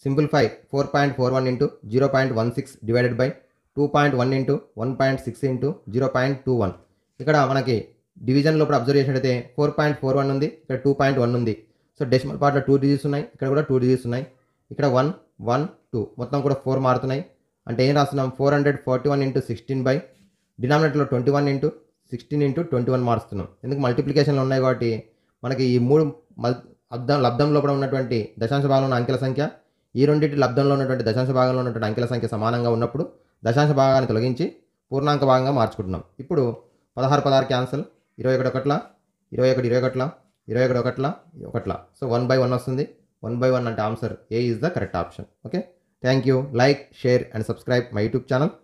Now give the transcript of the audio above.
simplify four point four one into zero point one six divided by two point one into one point six into zero point two one ఇక్కడ మనకి division లోపల observe చేసినట్టయితే four point four one ఉంది ఇక్కడ two point one ఉంది so decimal పార్ట్లో two digits ఉన్నాయి ఇక్కడ కూడా టూ డిజిట్స్ ఉన్నాయి ఇక్కడ వన్ వన్ టూ మొత్తం కూడా ఫోర్ మారుతున్నాయి అంటే ఏం రాస్తున్నాం four hundred forty one into sixteen by డినామినేటర్లో twenty one into sixteen into twenty one మారుస్తున్నాం ఎందుకు మల్టిప్లికేషన్లో ఉన్నాయి కాబట్టి మనకి ఈ మూడు మల్ అబ్దం లబ్ధం లోపల ఉన్నటువంటి దశాంశ భాగంలో ఉన్న అంకెల సంఖ్య ఈ రెండింటి లబ్ధంలో ఉన్నటువంటి దశాంశ భాగంలో ఉన్నటువంటి అంకెల సంఖ్య సమానంగా ఉన్నప్పుడు దశాంశ భాగాన్ని తొలగించి పూర్ణాంక భాగంగా మార్చుకుంటున్నాం ఇప్పుడు పదహారు పదహారు క్యాన్సల్ ఇరవై ఒకటి ఒకట్ల ఇరవై ఒకటి ఇరవై ఒకట్ల ఇరవై ఒకటి ఒకట్ల ఒకట్ల సో వన్ బై వన్ వస్తుంది వన్ బై వన్ అంటే answer A is the correct option okay thank you like share and subscribe my YouTube channel